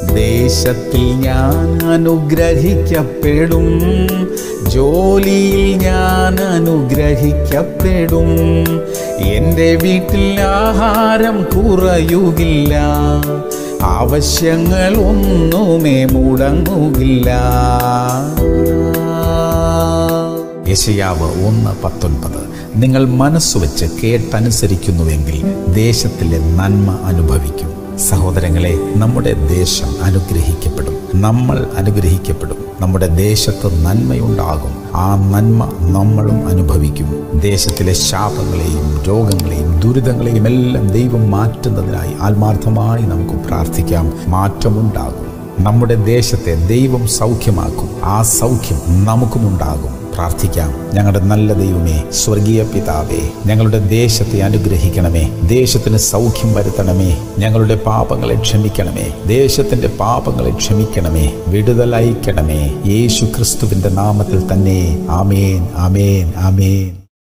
ദേശത്തിൽ ഞാൻ അനുഗ്രഹിക്കപ്പെടും ജോലിയിൽ ഞാൻ അനുഗ്രഹിക്കപ്പെടും എൻ്റെ വീട്ടിൽ ആഹാരം കുറയുകില്ല ആവശ്യങ്ങൾ ഒന്നുമേ മുടങ്ങുകില്ല യശയാവ് ഒന്ന് പത്തൊൻപത് നിങ്ങൾ മനസ്സുവെച്ച് കേട്ടനുസരിക്കുന്നുവെങ്കിൽ ദേശത്തിലെ നന്മ അനുഭവിക്കും സഹോദരങ്ങളെ നമ്മുടെ ദേശം അനുഗ്രഹിക്കപ്പെടും നമ്മൾ അനുഗ്രഹിക്കപ്പെടും നമ്മുടെ ദേശത്ത് നന്മയുണ്ടാകും ആ നന്മ നമ്മളും അനുഭവിക്കും ദേശത്തിലെ ശാപങ്ങളെയും രോഗങ്ങളെയും ദുരിതങ്ങളെയും എല്ലാം ദൈവം മാറ്റുന്നതിനായി ആത്മാർത്ഥമായി നമുക്ക് പ്രാർത്ഥിക്കാം മാറ്റമുണ്ടാകും നമ്മുടെ ദേശത്തെ ദൈവം സൗഖ്യമാക്കും ആ സൗഖ്യം നമുക്കുമുണ്ടാകും പ്രാർത്ഥിക്കാം ഞങ്ങളുടെ നല്ല ദൈവമേ സ്വർഗീയ പിതാവേ ഞങ്ങളുടെ ദേശത്തെ അനുഗ്രഹിക്കണമേ ദേശത്തിന് സൗഖ്യം വരുത്തണമേ ഞങ്ങളുടെ പാപങ്ങളെ ക്ഷമിക്കണമേ ദേശത്തിന്റെ പാപങ്ങളെ ക്ഷമിക്കണമേ വിടുതലയക്കണമേ യേശു ക്രിസ്തുവിന്റെ നാമത്തിൽ തന്നെ ആമേൻ ആമേൻ ആമേൻ